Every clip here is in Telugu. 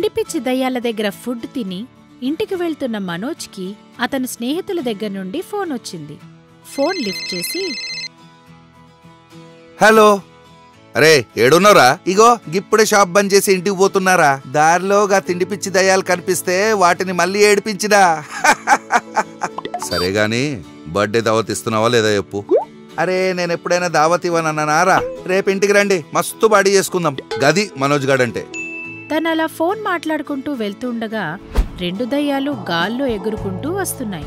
తిండి పిచ్చి దయ్యాల దగ్గర ఫుడ్ తిని ఇంటికి వెళ్తున్న మనోజ్కి అతని స్నేహితుల దగ్గర నుండి ఫోన్ వచ్చింది ఫోన్ లిఫ్ట్ చేసి హలో అరే ఏడున్నారా ఇగో ఇప్పుడే షాప్ బంద్ చేసి ఇంటికి పోతున్నారా దారిలో గా తిండి పిచ్చి దయ్యాలు కనిపిస్తే వాటిని మళ్ళీ ఏడిపించిదా సరే గాని బర్త్డే దావత్ ఇస్తున్నావా లేదా చెప్పు అరే నేను ఎప్పుడైనా దావత్ ఇవ్వనన్నారా రేపు ఇంటికి రండి మస్తు బాడీ చేసుకుందాం గది మనోజ్ గాడంటే తను అలా ఫోన్ మాట్లాడుకుంటూ వెళ్తుండగా రెండు దయ్యాలు గాల్లో ఎగురుకుంటూ వస్తున్నాయి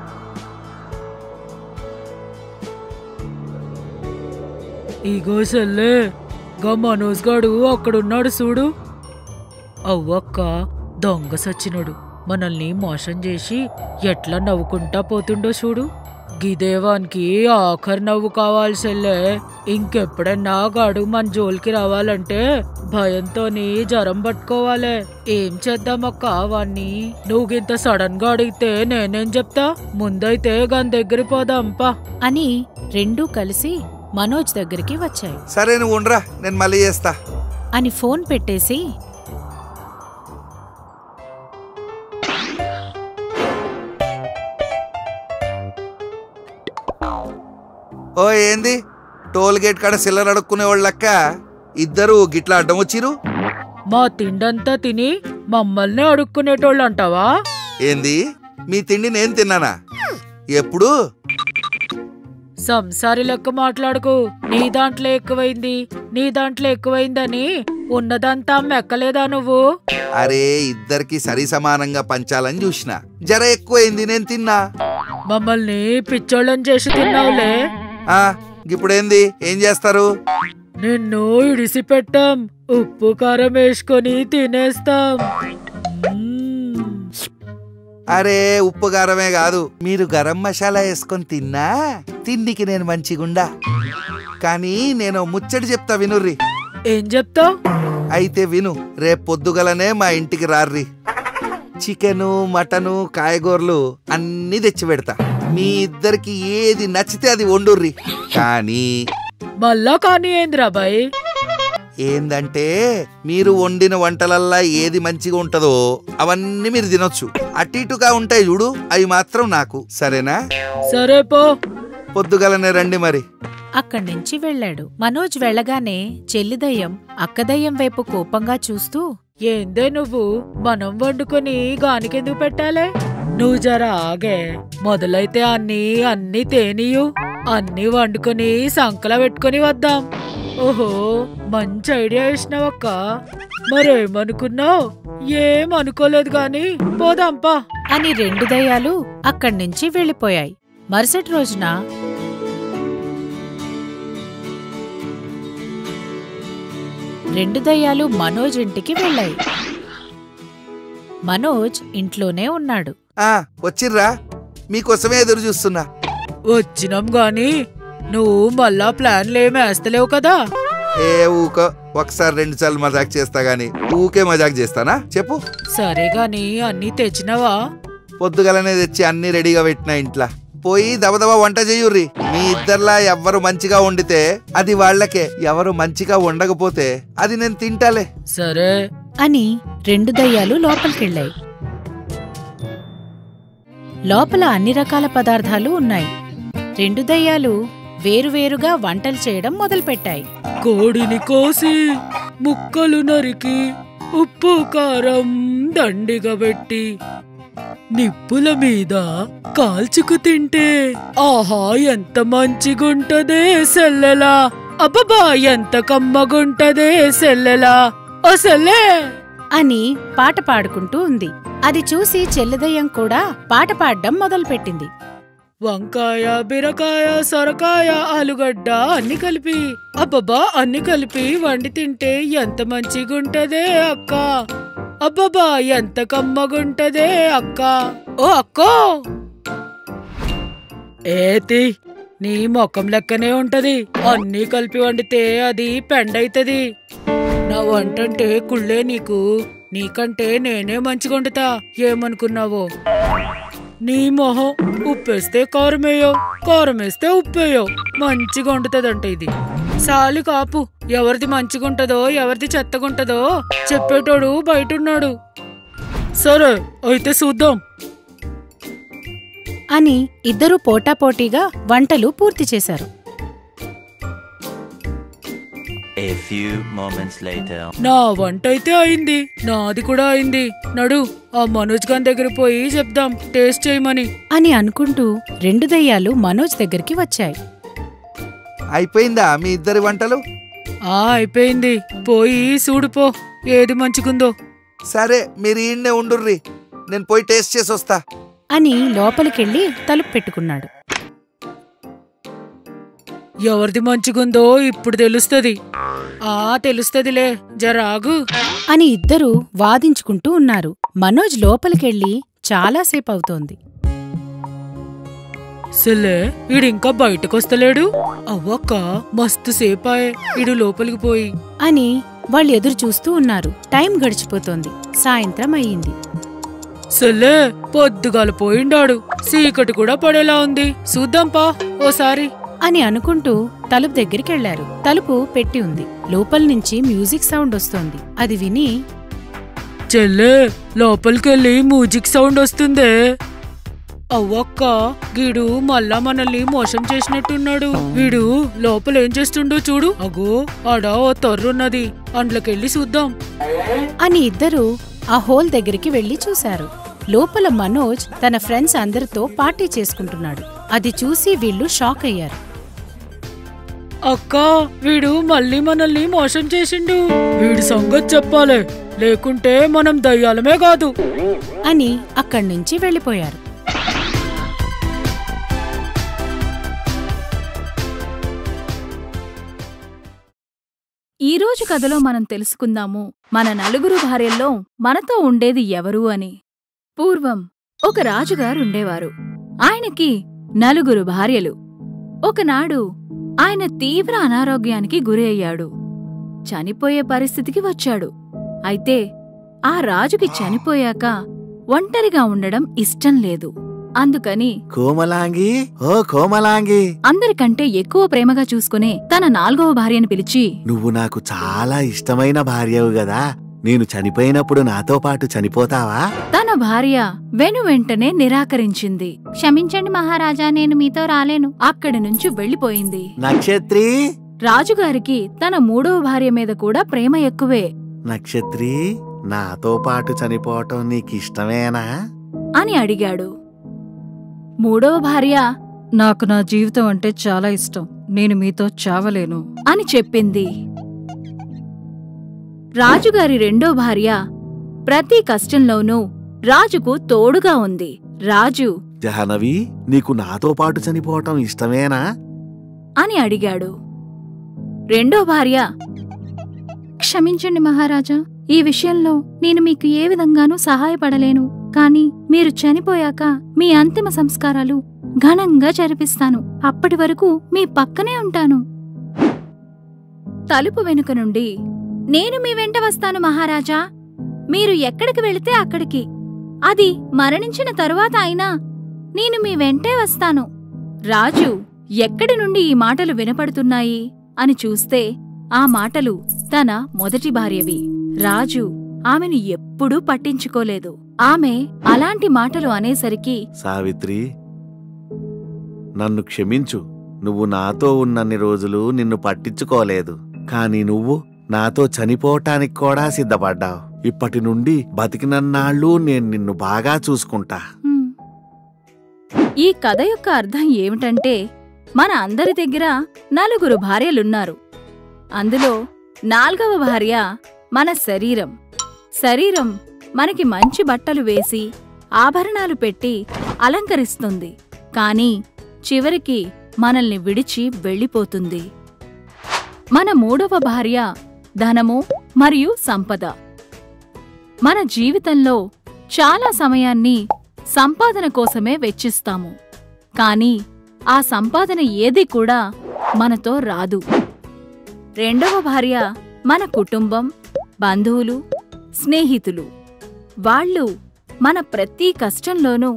ఇగో సెల్లే గా మనోజ్ గాడు అక్కడున్నాడు చూడు అవ్వక్క దొంగ సచ్చినోడు మనల్ని మోసం చేసి ఎట్లా నవ్వుకుంటా పోతుండో చూడు గిదేవానికి ఆఖరి నవ్వు కావాలి సెల్లే ఇంకెప్పుడన్నా గాడు మన జోలికి రావాలంటే భయంతోని జ్వరం పట్టుకోవాలి ఏం చేద్దామక్క వాణ్ణి నువ్వుగింత సడన్ గా అడిగితే నేనేం చెప్తా ముందైతే గాని దగ్గర పోదాంపా అని రెండూ కలిసి మనోజ్ దగ్గరికి వచ్చాయి సరే నువ్వు ఉండరా నేను మళ్ళీ చేస్తా అని ఫోన్ పెట్టేసి ఓ ఏంది టోల్ గేట్ కాడ సిల్లర్ అడుక్కునే వాళ్ళక్క ఇద్దరు గిట్లా అడ్డం వచ్చిరు మా తిండంతా తిని మమ్మల్ని అడుక్కునేటోళ్ళు అంటావా ఏంది మీ తిండి నేను తిన్నానా ఎప్పుడు సంసారి లెక్క మాట్లాడుకు నీ దాంట్లో ఎక్కువైంది నీ దాంట్లో ఎక్కువైందని ఉన్నదంతా మెక్కలేదా నువ్వు అరే ఇద్దరికి సరి సమానంగా పంచాలని చూసిన జర ఎక్కువైంది నేను తిన్నా మమ్మల్ని పిచ్చోళ్ళని చేసి తిన్నావులే ఆ ఇప్పుడేంది ఏం చేస్తారు నిన్ను ఇడిసి పెట్టాం ఉప్పు కారం వేసుకొని తినేస్తాం మ్మ్. అరే ఉప్పు కారమే కాదు మీరు గరం మసాలా వేసుకొని తిన్నా తిండికి నేను మంచిగుండా కానీ నేను ముచ్చటి చెప్తా వినుర్రి ఏం చెప్తావ్ అయితే విను రేపు పొద్దుగలనే మా ఇంటికి రార్రి చికెను మటను కాయగూరలు అన్నీ తెచ్చి పెడతా మీ ఇద్దరికి ఏది నచ్చితే అది వండుర్రి కానీ మళ్ళా కానీ ఏందిరా బాయ్ ఏందంటే మీరు వండిన వంటలల్లా ఏది మంచిగా ఉంటదో అవన్నీ మీరు తినొచ్చు అటు ఇటుగా ఉంటాయి చూడు అవి మాత్రం నాకు సరేనా సరే పో పొద్దుగలనే రండి మరి అక్కడి నుంచి వెళ్ళాడు మనోజ్ వెళ్ళగానే చెల్లిదయ్యం అక్కదయ్యం వైపు కోపంగా చూస్తూ ఏందే నువ్వు మనం వండుకొని గానికెందుకు పెట్టాలే నువ్వు జర ఆగే మొదలైతే అన్ని అన్ని తేనీయు అన్ని వండుకొని సంకల పెట్టుకొని వద్దాం ఓహో మంచి ఐడియా వేసినావక్క మరేమనుకున్నావు ఏం అనుకోలేదు గాని పోదాంపా అని రెండు దయ్యాలు అక్కడి నుంచి వెళ్ళిపోయాయి మరుసటి రోజున రెండు దయ్యాలు మనోజ్ ఇంటికి వెళ్ళాయి మనోజ్ ఇంట్లోనే ఉన్నాడు ఆ వచ్చిర్రా మీకోసమే ఎదురు చూస్తున్నా వచ్చినాం గాని నువ్వు మళ్ళా ప్లాన్లు వేస్తలేవు కదా ఏ ఊకో ఒకసారి రెండు సార్లు మజాక్ చేస్తా గానీ ఊకే మజాక్ చేస్తానా చెప్పు సరే గాని అన్నీ తెచ్చినావా పొద్దుగలనే తెచ్చి అన్ని రెడీగా పెట్టిన ఇంట్లో పోయి దబదబా వంట చేయుర్రి మీ ఇద్దర్లా ఎవ్వరు మంచిగా వండితే అది వాళ్ళకే ఎవరు మంచిగా వండకపోతే అది నేను తింటాలే సరే అని రెండు దయ్యాలు లోపలికెళ్ళాయి లోపల అన్ని రకాల పదార్థాలు ఉన్నాయి రెండు దయ్యాలు వేరువేరుగా వంటలు చేయడం మొదలుపెట్టాయి కోడిని కోసి ముక్కలు నరికి ఉప్పు కారం దండిగా పెట్టి నిప్పుల మీద కాల్చుకు తింటే ఆహా ఎంత మంచిగుంటదే సెల్లెలా అబ్బబా ఎంత కమ్మగుంటదే సెల్లెలా ఓ సెల్లే అని పాట పాడుకుంటూ ఉంది అది చూసి చెల్లెదయ్యం కూడా పాట పాడడం మొదలుపెట్టింది వంకాయ బీరకాయ సొరకాయ ఆలుగడ్డ అన్ని కలిపి అబ్బబ్బా అన్ని కలిపి వండి తింటే ఎంత మంచిగుంటదే అక్క అబ్బబ్బా ఎంత కమ్మగుంటదే అక్క ఓ అక్కో ఏతి నీ మొఖం లెక్కనే ఉంటది అన్నీ కలిపి వండితే అది పెండైతది నా వంటంటే కుళ్ళే నీకు నీకంటే నేనే మంచిగా వండుతా ఏమనుకున్నావో నీ మొహం ఉప్పేస్తే కారం వేయో కారం వేస్తే ఉప్పేయో మంచిగా వండుతుందంట ఇది సాలి కాపు ఎవరిది మంచిగుంటదో ఎవరిది చెత్తగుంటదో చెప్పేటోడు బయటున్నాడు సరే అయితే చూద్దాం అని ఇద్దరూ పోటాపోటీగా వంటలు పూర్తి చేశారు A few moments later. నా వంట అయితే అయింది నాది కూడా అయింది నడు ఆ మనోజ్ గారి దగ్గర పోయి చెప్దాం టేస్ట్ చేయమని అని అనుకుంటూ రెండు దయ్యాలు మనోజ్ దగ్గరికి వచ్చాయి అయిపోయిందా మీ ఇద్దరి వంటలు ఆ అయిపోయింది పోయి చూడుపో ఏది మంచిగుందో సరే మీరు ఈయన్నే ఉండుర్రి నేను పోయి టేస్ట్ చేసి వస్తా అని లోపలికెళ్ళి తలుపు పెట్టుకున్నాడు ఎవరిది మంచిగుందో ఇప్పుడు తెలుస్తది ఆ తెలుస్తదిలే జరాగు అని ఇద్దరూ వాదించుకుంటూ ఉన్నారు మనోజ్ లోపలికెళ్ళి చాలాసేపు అవుతోంది సలే ఈడింకా బయటకొస్తలేడు అవ్వక్క మస్తు సేపాయే ఈడు లోపలికి పోయి అని వాళ్ళు ఎదురు చూస్తూ ఉన్నారు టైం గడిచిపోతోంది సాయంత్రం అయ్యింది సలే పొద్దుగాల పోయిండాడు చీకటి కూడా పడేలా ఉంది చూద్దాంపా ఓసారి అని అనుకుంటూ తలుపు దగ్గరికెళ్లారు తలుపు పెట్టి ఉంది లోపల నుంచి మ్యూజిక్ సౌండ్ వస్తోంది అది విని చెల్లే లోపలికెళ్ళి మ్యూజిక్ సౌండ్ వస్తుందే అవ్వక్క గీడు మళ్ళా మనల్ని మోసం చేసినట్టున్నాడు వీడు లోపల ఏం చేస్తుండో చూడు అగో ఆడ ఓ తొర్రున్నది అండ్లకెళ్ళి చూద్దాం అని ఇద్దరూ ఆ హోల్ దగ్గరికి వెళ్లి చూశారు లోపల మనోజ్ తన ఫ్రెండ్స్ అందరితో పార్టీ చేసుకుంటున్నాడు అది చూసి వీళ్ళు షాక్ అయ్యారు అక్క వీడు మళ్ళీ మనల్ని మోసం చేసిండు వీడి సంగతి చెప్పాలే లేకుంటే మనం దయ్యాలమే కాదు అని అక్కడి నుంచి వెళ్ళిపోయారు ఈ రోజు కథలో మనం తెలుసుకుందాము మన నలుగురు భార్యల్లో మనతో ఉండేది ఎవరు అని పూర్వం ఒక రాజుగారుండేవారు ఆయనకి నలుగురు భార్యలు ఒకనాడు ఆయన తీవ్ర అనారోగ్యానికి గురి అయ్యాడు చనిపోయే పరిస్థితికి వచ్చాడు అయితే ఆ రాజుకి చనిపోయాక ఒంటరిగా ఉండడం ఇష్టం లేదు అందుకని కోమలాంగి ఓ కోమలాంగి అందరికంటే ఎక్కువ ప్రేమగా చూసుకునే తన నాల్గవ భార్యను పిలిచి నువ్వు నాకు చాలా ఇష్టమైన భార్యవు గదా నేను చనిపోయినప్పుడు నాతో పాటు చనిపోతావా తన భార్య వెను వెంటనే నిరాకరించింది క్షమించండి మహారాజా నేను మీతో రాలేను అక్కడి నుంచి వెళ్లిపోయింది నక్షత్రి రాజుగారికి తన మూడవ భార్య మీద కూడా ప్రేమ ఎక్కువే నక్షత్రి నాతో పాటు చనిపోవటం నీకిష్టమేనా అని అడిగాడు మూడవ భార్య నాకు నా జీవితం అంటే చాలా ఇష్టం నేను మీతో చావలేను అని చెప్పింది రాజుగారి రెండో భార్య ప్రతి కష్టంలోనూ రాజుకు తోడుగా ఉంది రాజు జాహ్నవి నీకు నాతో పాటు చనిపోవటం ఇష్టమేనా అని అడిగాడు రెండో భార్య క్షమించండి మహారాజా ఈ విషయంలో నేను మీకు ఏ విధంగానూ సహాయపడలేను కాని మీరు చనిపోయాక మీ అంతిమ సంస్కారాలు ఘనంగా జరిపిస్తాను అప్పటి వరకు మీ పక్కనే ఉంటాను తలుపు వెనుక నుండి నేను మీ వెంట వస్తాను మహారాజా మీరు ఎక్కడికి వెళితే అక్కడికి అది మరణించిన తరువాత అయినా నేను మీ వెంటే వస్తాను రాజు ఎక్కడి నుండి ఈ మాటలు వినపడుతున్నాయి అని చూస్తే ఆ మాటలు తన మొదటి భార్యవి రాజు ఆమెను ఎప్పుడూ పట్టించుకోలేదు ఆమె అలాంటి మాటలు అనేసరికి సావిత్రి నన్ను క్షమించు నువ్వు నాతో ఉన్నన్ని రోజులు నిన్ను పట్టించుకోలేదు కాని నువ్వు నాతో చనిపోవటానికి కూడా సిద్ధపడ్డావు ఇప్పటి నుండి బతికినన్నాళ్ళు నేను నిన్ను బాగా చూసుకుంటా "హ్మ్." ఈ కథ యొక్క అర్థం ఏమిటంటే మన అందరి దగ్గర నలుగురు భార్యలున్నారు అందులో నాల్గవ భార్య మన శరీరం శరీరం మనకి మంచి బట్టలు వేసి ఆభరణాలు పెట్టి అలంకరిస్తుంది కాని చివరికి మనల్ని విడిచి వెళ్ళిపోతుంది మన మూడవ భార్య ధనము మరియు సంపద మన జీవితంలో చాలా సమయాన్ని సంపాదన కోసమే వెచ్చిస్తాము కానీ ఆ సంపాదన ఏది కూడా మనతో రాదు రెండవ భార్య మన కుటుంబం బంధువులు స్నేహితులు వాళ్ళు మన ప్రతి కష్టంలోనూ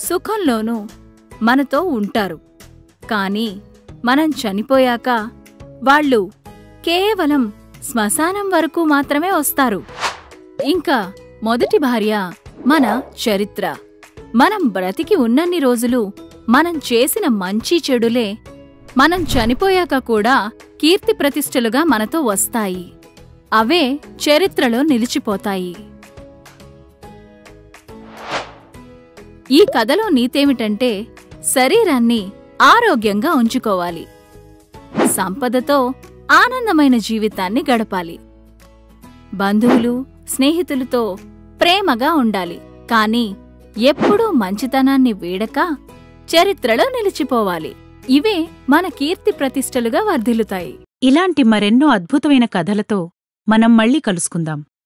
సుఖంలోనూ మనతో ఉంటారు కానీ మనం చనిపోయాక వాళ్ళు కేవలం శ్మశానం వరకు మాత్రమే వస్తారు ఇంకా మొదటి భార్య మన చరిత్ర మనం బ్రతికి ఉన్నన్ని రోజులు మనం చేసిన మంచి చెడులే మనం చనిపోయాక కూడా కీర్తి ప్రతిష్టలుగా మనతో వస్తాయి అవే చరిత్రలో నిలిచిపోతాయి ఈ కథలో నీతేమిటంటే శరీరాన్ని ఆరోగ్యంగా ఉంచుకోవాలి సంపదతో ఆనందమైన జీవితాన్ని గడపాలి బంధువులు స్నేహితులతో ప్రేమగా ఉండాలి కాని ఎప్పుడూ మంచితనాన్ని వీడక చరిత్రలో నిలిచిపోవాలి ఇవే మన కీర్తి ప్రతిష్టలుగా వర్ధిల్లుతాయి ఇలాంటి మరెన్నో అద్భుతమైన కథలతో మనం మళ్ళీ కలుసుకుందాం